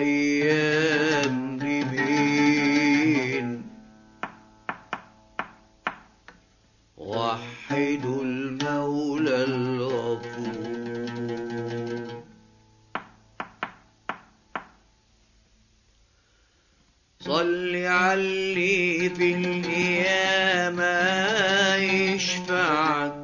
الأيام لمين وحدوا المولى الغفور صل علي في القيامة يشفعك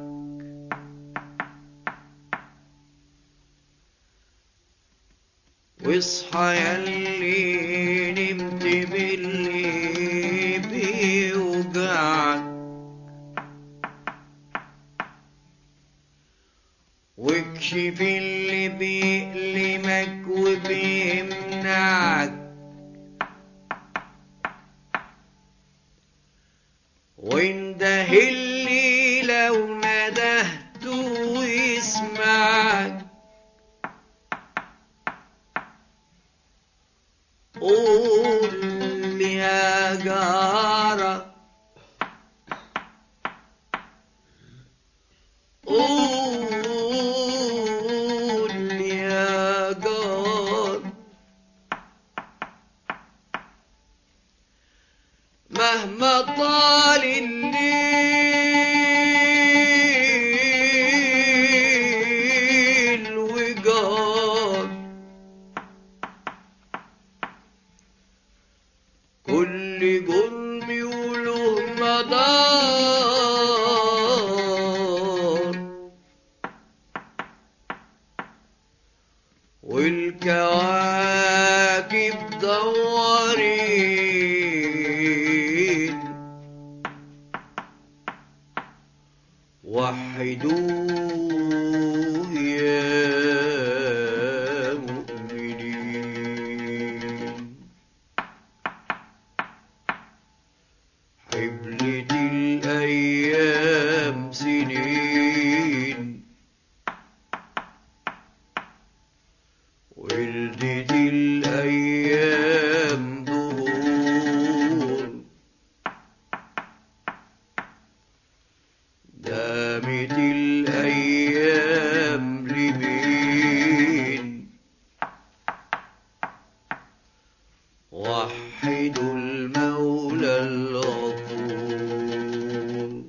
واصحى ياللي نمت باللي بيوجعك واكشف اللي بيألمك وبيمنعك وانده اللي لو ندهته يسمعك قول لي يا جارة قول لي يا جار مهما طال الليل وجار كل جرم وله مدار والكواكب دورين وحدوه يا مؤمنين حبلة الأيام سنين ولدت الأيام دهور دامت الأيام لمين وحدوا المولى الغفور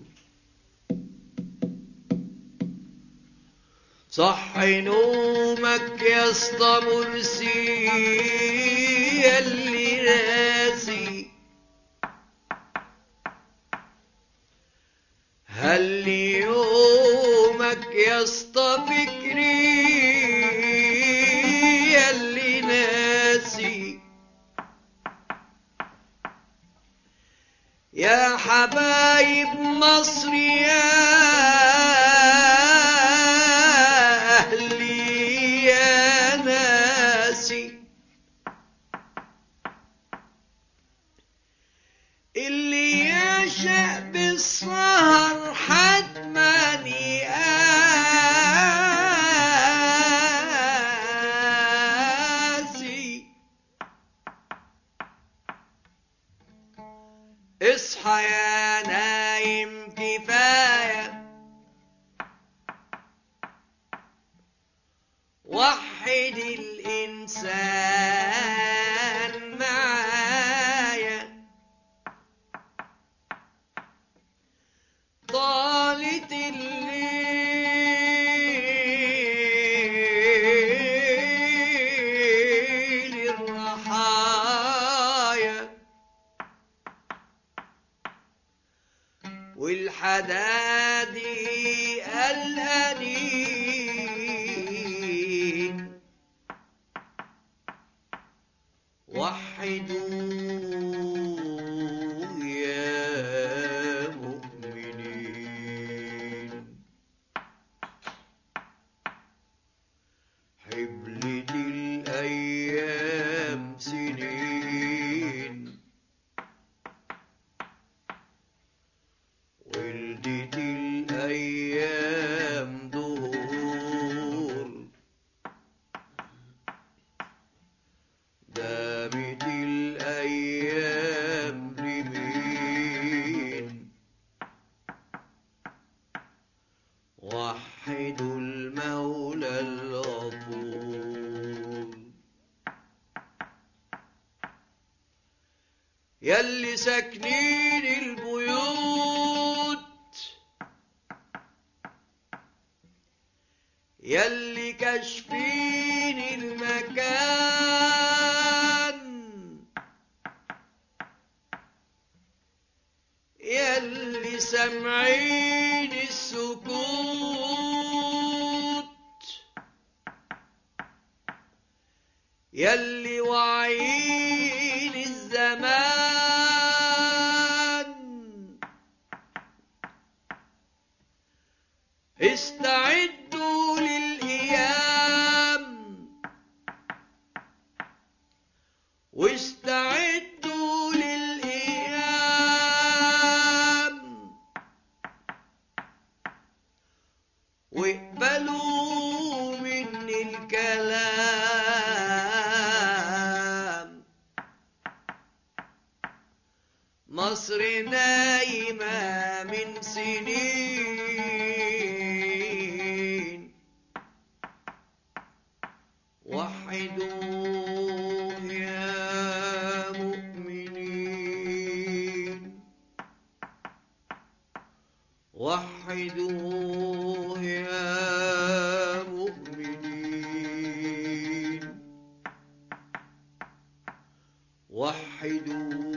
صح نومك يا اسطى مرسي اللي راسي هل يومك يا اسطى فكري اللي ناسي يا حبايب مصر يا أهلي يا ناسي اللي يعشق بالسهر حتما يقاسي اصحى يا نايم كفاية وحد الإنسان معايا طالت الليل الرحايا والحدادي الأنين وحدوا يا مؤمنين حبلة الأيام سنين ولدت الأيام دهور دامت الأيام لمين وحدوا المولى الغفور يلي ساكنين البيوت يلي كاشفين المكان يلي سامعين السكوت يلي واعيين الزمان استعدوا للأيام واستعدوا للأيام واقبلوا مني الكلام مصر نايمة من سنين وحدوا يا مؤمنين وحدوا يا مؤمنين وحدوا